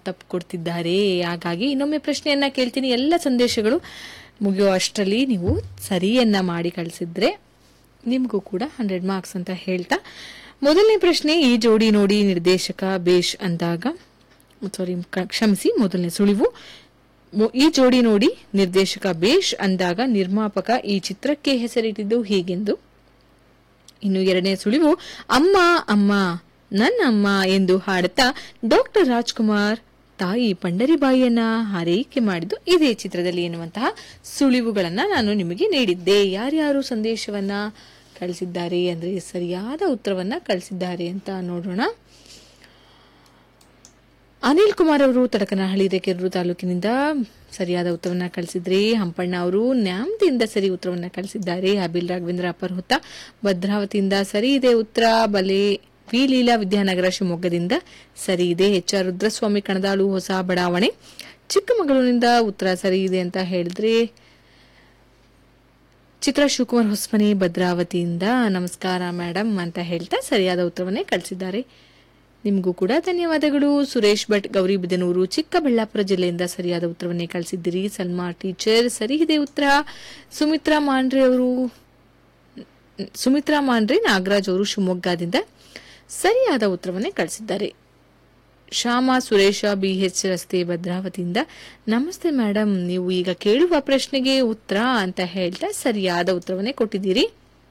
ತಪ್ಪು ಕೊಡ್ತಿದ್ದಾರೆ ಹಾಗಾಗಿ ಇನ್ನೊಮ್ಮೆ ಪ್ರಶ್ನೆಯನ್ನ ಕೇಳ್ತೀನಿ ಎಲ್ಲ ಸಂದೇಶಗಳು ಮುಗಿಯೋ ಅಷ್ಟರಲ್ಲಿ ನೀವು ಸರಿಯನ್ನ ಮಾಡಿ ಕಳಿಸಿದ್ರೆ ನಿಮಗೂ ಕೂಡ ಹಂಡ್ರೆಡ್ ಮಾರ್ಕ್ಸ್ ಅಂತ ಹೇಳ್ತಾ ಮೊದಲನೇ ಪ್ರಶ್ನೆ ಈ ಜೋಡಿ ನೋಡಿ ನಿರ್ದೇಶಕ ಬೇಷ್ ಅಂದಾಗ ಸಾರಿ ಕ್ಷಮಿಸಿ ಮೊದಲನೇ ಸುಳಿವು ಮೊ- ಈ ಜೋಡಿ ನೋಡಿ ನಿರ್ದೇಶಕ ಬೇಷ್ ಅಂದಾಗ ನಿರ್ಮಾಪಕ ಈ ಚಿತ್ರಕ್ಕೆ ಹೆಸರಿಟ್ಟಿದ್ದು ಹೀಗೆಂದು ಇನ್ನು ಎರಡನೇ ಸುಳಿವು ಅಮ್ಮ ಅಮ್ಮ ನನ್ನ ಅಮ್ಮ ಎಂದು ಹಾಡುತ್ತಾ ಡಾಕ್ಟರ್ ರಾಜ್ಕುಮಾರ್ ತಾಯಿ ಪಂಡರಿಬಾಯಿಯನ್ನ ಹಾರೈಕೆ ಮಾಡಿದ್ದು ಇದೇ ಚಿತ್ರದಲ್ಲಿ ಎನ್ನುವಂತಹ ಸುಳಿವುಗಳನ್ನ ನಾನು ನಿಮಗೆ ನೀಡಿದ್ದೆ ಯಾರ್ಯಾರು ಸಂದೇಶವನ್ನ ಕಳಿಸಿದ್ದಾರೆ ಅಂದ್ರೆ ಸರಿಯಾದ ಉತ್ತರವನ್ನ ಕಳಿಸಿದ್ದಾರೆ ಅಂತ ನೋಡೋಣ ಅನಿಲ್ ಕುಮಾರ್ ಅವರು ತಡಕನಹಳ್ಳಿ ರೇಕೆರೂರು ತಾಲೂಕಿನಿಂದ ಸರಿಯಾದ ಉತ್ತರವನ್ನ ಕಳಿಸಿದ್ರಿ ಹಂಪಣ್ಣ ಅವರು ನ್ಯಾಮತಿಯಿಂದ ಸರಿ ಉತ್ತರವನ್ನ ಕಳಿಸಿದ್ದಾರೆ ಅಬಿಲ್ ರಾಘವೇಂದ್ರ ಅಪರ್ಹುತ ಭದ್ರಾವತಿಯಿಂದ ಸರಿ ಇದೆ ಉತ್ತರ ಬಲೆ ವಿ ಲೀಲಾ ವಿದ್ಯಾನಗರ ಶಿವಮೊಗ್ಗದಿಂದ ಸರಿ ಇದೆ ಎಚ್ ಆರ್ ರುದ್ರಸ್ವಾಮಿ ಕಣದಾಳು ಹೊಸ ಬಡಾವಣೆ ಚಿಕ್ಕಮಗಳೂರಿನಿಂದ ಉತ್ತರ ಸರಿ ಇದೆ ಅಂತ ಹೇಳಿದ್ರೆ ಚಿತ್ರ ಶಿವಕುಮಾರ್ ಹೊಸ್ಮನಿ ಭದ್ರಾವತಿಯಿಂದ ನಮಸ್ಕಾರ ಮೇಡಮ್ ಅಂತ ಹೇಳ್ತಾ ಸರಿಯಾದ ಉತ್ತರವನ್ನೇ ಕಳಿಸಿದ್ದಾರೆ ನಿಮಗೂ ಕೂಡ ಧನ್ಯವಾದಗಳು ಸುರೇಶ್ ಭಟ್ ಗೌರಿಬಿದನೂರು ಚಿಕ್ಕಬಳ್ಳಾಪುರ ಜಿಲ್ಲೆಯಿಂದ ಸರಿಯಾದ ಉತ್ತರವನ್ನೇ ಕಳಿಸಿದ್ದೀರಿ ಸಲ್ಮಾ ಟೀಚರ್ ಸರಿ ಇದೆ ಉತ್ತರ ಸುಮಿತ್ರಾ ಮಾಂಡ್ರೆ ಅವರು ಸುಮಿತ್ರಾ ಮಾಂಡ್ರೆ ನಾಗರಾಜ್ ಅವರು ಶಿವಮೊಗ್ಗದಿಂದ ಸರಿಯಾದ ಉತ್ತರವನ್ನೇ ಕಳಿಸಿದ್ದಾರೆ ಶ್ಯಾಮ ಸುರೇಶ ಬಿಎಚ್ ರಸ್ತೆ ಭದ್ರಾವತಿಯಿಂದ ನಮಸ್ತೆ ಮೇಡಮ್ ನೀವು ಈಗ ಕೇಳುವ ಪ್ರಶ್ನೆಗೆ ಉತ್ತರ ಅಂತ ಹೇಳ್ತಾ ಸರಿಯಾದ ಉತ್ತರವನ್ನೇ ಕೊಟ್ಟಿದ್ದೀರಿ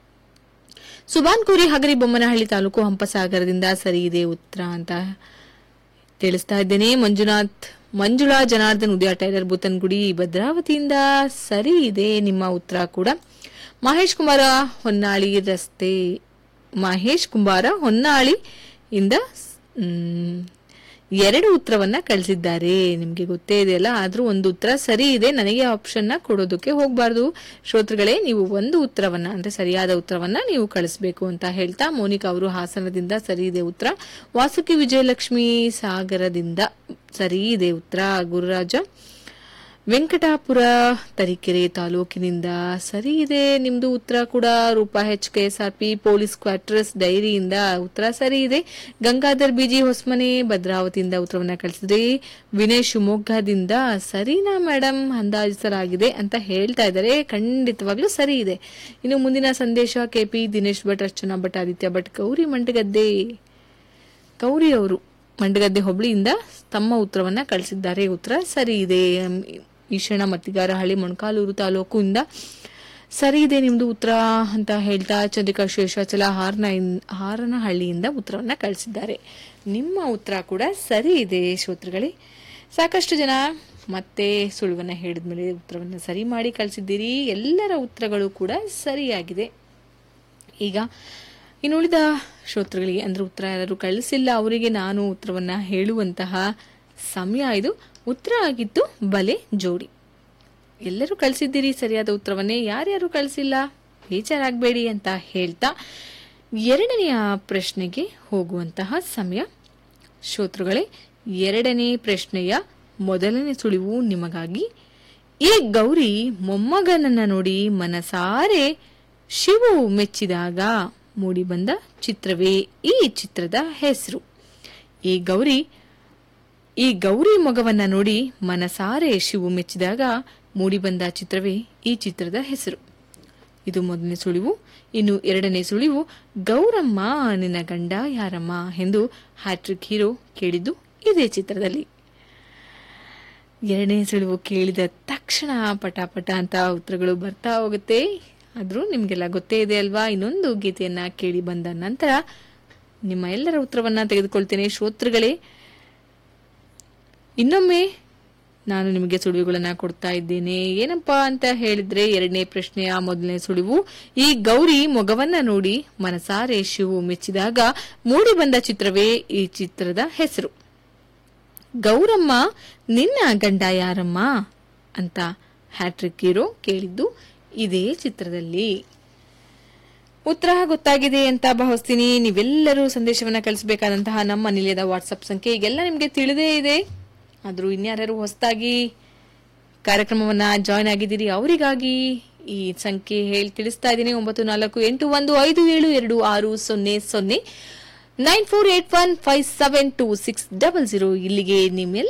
ಸುಬಾನ್ ಕೋರಿ ಹಗರಿ ಬೊಮ್ಮನಹಳ್ಳಿ ತಾಲೂಕು ಹಂಪಸಾಗರದಿಂದ ಸರಿ ಇದೆ ಉತ್ತರ ಅಂತ ತಿಳಿಸ್ತಾ ಇದ್ದೇನೆ ಮಂಜುನಾಥ್ ಮಂಜುಳಾ ಜನಾರ್ದನ್ ಉದಯ ಟೈಲರ್ ಬುತ್ತನ್ಗುಡಿ ಭದ್ರಾವತಿಯಿಂದ ಸರಿ ಇದೆ ನಿಮ್ಮ ಉತ್ತರ ಕೂಡ ಮಹೇಶ್ ಕುಮಾರ ಹೊನ್ನಾಳಿ ರಸ್ತೆ ಮಹೇಶ್ ಕುಂಬಾರ ಹೊನ್ನಾಳಿ ಇಂದ ಮ್, ಎರಡು ಉತ್ತರವನ್ನ ಕಳಿಸಿದ್ದಾರೆ ನಿಮ್ಗೆ ಗೊತ್ತೇ ಇದೆಯಲ್ಲ ಆದ್ರೂ ಒಂದು ಉತ್ತರ ಸರಿ ಇದೆ ನನಗೆ ಆಪ್ಷನ್ ನ ಕೊಡೋದಕ್ಕೆ ಹೋಗಬಾರ್ದು ಶ್ರೋತೃಗಳೇ ನೀವು ಒಂದು ಉತ್ತರವನ್ನ ಅಂದ್ರೆ ಸರಿಯಾದ ಉತ್ತರವನ್ನ ನೀವು ಕಳಿಸ್ಬೇಕು ಅಂತ ಹೇಳ್ತಾ ಮೋನಿಕಾ ಅವರು ಹಾಸನದಿಂದ ಸರಿ ಇದೆ ಉತ್ತರ ವಾಸುಕಿ ವಿಜಯಲಕ್ಷ್ಮಿ ಸಾಗರದಿಂದ ಸರಿ ಇದೆ ಉತ್ತರ ಗುರುರಾಜ ವೆಂಕಟಾಪುರ ತರೀಕೆರೆ ತಾಲೂಕಿನಿಂದ ಸರಿ ಇದೆ ನಿಮ್ದು ಉತ್ತರ ಕೂಡ Roopa H K S R P police quarters ಡೈರಿಯಿಂದ ಉತ್ತರ ಸರಿ ಇದೆ ಗಂಗಾಧರ್ ಬಿಜಿ ಹೊಸ್ಮನೆ ಭದ್ರಾವತಿಯಿಂದ ಉತ್ತರವನ್ನ ಕಳಿಸಿದ್ರಿ ವಿನಯ್ ಶಿವಮೊಗ್ಗದಿಂದ ಸರಿನಾ ಮೇಡಮ್ ಅಂದಾಜಿಸಲಾಗಿದೆ ಅಂತ ಹೇಳ್ತಾ ಇದ್ದಾರೆ ಖಂಡಿತವಾಗ್ಲೂ ಸರಿ ಇದೆ ಇನ್ನು ಮುಂದಿನ ಸಂದೇಶ ಕೆಪಿ ದಿನೇಶ್ ಭಟ್ ಅರ್ಚನಾ ಭಟ್ ಆದಿತ್ಯ ಭಟ್ ಗೌರಿ ಮಂಡಗದ್ದೆ ಗೌರಿ ಅವರು ಮಂಡಗದ್ದೆ ಹೋಬಳಿಯಿಂದ ತಮ್ಮ ಉತ್ತರವನ್ನ ಕಳಿಸಿದ್ದಾರೆ ಉತ್ತರ ಸರಿ ಇದೆ ಎಂ, ಈಶಣ್ಣ ಮತ್ತಿಗಾರಹಳ್ಳಿ ಮೊಣಕಾಲೂರು ತಾಲೂಕಿಂದ ಸರಿ ಇದೆ ನಿಮ್ದು ಉತ್ತರ ಅಂತ ಹೇಳ್ತಾ ಚಂದ್ರಿಕಾ ಶೇಷಾಚಲ ಹಾರನ ಹಾರನಹಳ್ಳಿಯಿಂದ ಉತ್ತರವನ್ನ ಕಳಿಸಿದ್ದಾರೆ ನಿಮ್ಮ ಉತ್ತರ ಕೂಡ ಸರಿ ಇದೆ ಶ್ರೋತೃಗಳೇ ಸಾಕಷ್ಟು ಜನ ಮತ್ತೆ ಸುಳುವನ್ನ ಹೇಳಿದ್ಮೇಲೆ ಉತ್ತರವನ್ನ ಸರಿ ಮಾಡಿ ಕಳಿಸಿದ್ದೀರಿ ಎಲ್ಲರ ಉತ್ತರಗಳು ಕೂಡ ಸರಿಯಾಗಿದೆ ಈಗ ಇನ್ನು ಉಳಿದ ಶ್ರೋತೃಗಳಿಗೆ ಅಂದ್ರೆ ಉತ್ತರ ಯಾರು ಕಳಿಸಿಲ್ಲ ಅವರಿಗೆ ನಾನು ಉತ್ತರವನ್ನ ಹೇಳುವಂತಹ ಸಮಯ ಇದು ಉತ್ತರ ಆಗಿತ್ತು ಬಲೆ ಜೋಡಿ ಎಲ್ಲರೂ ಕಳಿಸಿದ್ದೀರಿ ಸರಿಯಾದ ಉತ್ತರವನ್ನೇ ಯಾರ್ಯಾರು ಕಳಿಸಿಲ್ಲ ಬೇಜಾರಾಗಬೇಡಿ ಅಂತ ಹೇಳ್ತಾ ಎರಡನೆಯ ಪ್ರಶ್ನೆಗೆ ಹೋಗುವಂತಹ ಸಮಯ ಶ್ರೋತೃಗಳೇ ಎರಡನೇ ಪ್ರಶ್ನೆಯ ಮೊದಲನೇ ಸುಳಿವು ನಿಮಗಾಗಿ ಈ ಗೌರಿ ಮೊಮ್ಮಗನನ್ನ ನೋಡಿ ಮನಸಾರೆ ಶಿವು ಮೆಚ್ಚಿದಾಗ ಮೂಡಿಬಂದ ಚಿತ್ರವೇ ಈ ಚಿತ್ರದ ಹೆಸರು ಈ ಗೌರಿ ಈ ಗೌರಿ ಮಗವನ್ನ ನೋಡಿ ಮನಸಾರೆ ಶಿವು ಮೆಚ್ಚಿದಾಗ ಮೂಡಿಬಂದ ಚಿತ್ರವೇ ಈ ಚಿತ್ರದ ಹೆಸರು ಇದು ಮೊದಲನೇ ಸುಳಿವು ಇನ್ನು ಎರಡನೇ ಸುಳಿವು ಗೌರಮ್ಮ ನಿನ್ನ ಗಂಡ ಯಾರಮ್ಮ ಎಂದು ಹ್ಯಾಟ್ರಿಕ್ ಹೀರೋ ಕೇಳಿದ್ದು ಇದೇ ಚಿತ್ರದಲ್ಲಿ ಎರಡನೇ ಸುಳಿವು ಕೇಳಿದ ತಕ್ಷಣ ಪಟಾಪಟ ಅಂತ ಉತ್ತರಗಳು ಬರ್ತಾ ಹೋಗುತ್ತೆ ಆದ್ರೂ ನಿಮಗೆಲ್ಲ ಗೊತ್ತೇ ಇದೆ ಅಲ್ವಾ ಇನ್ನೊಂದು ಗೀತೆಯನ್ನ ಕೇಳಿ ಬಂದ ನಂತರ ನಿಮ್ಮ ಎಲ್ಲರ ಉತ್ತರವನ್ನ ತೆಗೆದುಕೊಳ್ತೇನೆ ಶ್ರೋತೃಗಳೇ ಇನ್ನೊಮ್ಮೆ ನಾನು ನಿಮಗೆ ಸುಳಿವುಗಳನ್ನ ಕೊಡ್ತಾ ಇದ್ದೇನೆ ಏನಪ್ಪಾ ಅಂತ ಹೇಳಿದ್ರೆ ಎರಡನೇ ಪ್ರಶ್ನೆಯ ಮೊದಲನೇ ಸುಳಿವು ಈ ಗೌರಿ ಮೊಗವನ್ನ ನೋಡಿ ಮನಸಾರೆ ಶಿವು ಮೆಚ್ಚಿದಾಗ ಮೂಡಿ ಬಂದ ಚಿತ್ರವೇ ಈ ಚಿತ್ರದ ಹೆಸರು ಗೌರಮ್ಮ ನಿನ್ನ ಗಂಡ ಯಾರಮ್ಮ ಅಂತ ಹ್ಯಾಟ್ರಿಕ್ ಹೀರೋ ಕೇಳಿದ್ದು ಇದೇ ಚಿತ್ರದಲ್ಲಿ ಉತ್ತರ ಗೊತ್ತಾಗಿದೆ ಅಂತ ಭಾವಿಸ್ತೀನಿ ನೀವೆಲ್ಲರೂ ಸಂದೇಶವನ್ನ ಕಳಿಸಬೇಕಾದಂತಹ ನಮ್ಮ ನಿಲಯದ ವಾಟ್ಸಪ್ ಸಂಖ್ಯೆ ಈಗೆಲ್ಲ ನಿಮಗೆ ತಿಳಿದೇ ಇದೆ ಆದ್ರೂ ಇನ್ಯಾರ್ಯಾರು ಹೊಸದಾಗಿ ಕಾರ್ಯಕ್ರಮವನ್ನ ಜಾಯ್ನ್ ಆಗಿದ್ದೀರಿ ಅವರಿಗಾಗಿ ಈ ಸಂಖ್ಯೆ ಹೇಳಿ ತಿಳಿಸ್ತಾ ಇದ್ದೀನಿ ಒಂಬತ್ತು ನಾಲ್ಕು ಎಂಟು ಒಂದು ಐದು ಏಳು ಎರಡು ಆರು ಸೊನ್ನೆ ಸೊನ್ನೆ nine four eight one five seven two six double zero ಇಲ್ಲಿಗೆ ನಿಮ್ಮೆಲ್ಲ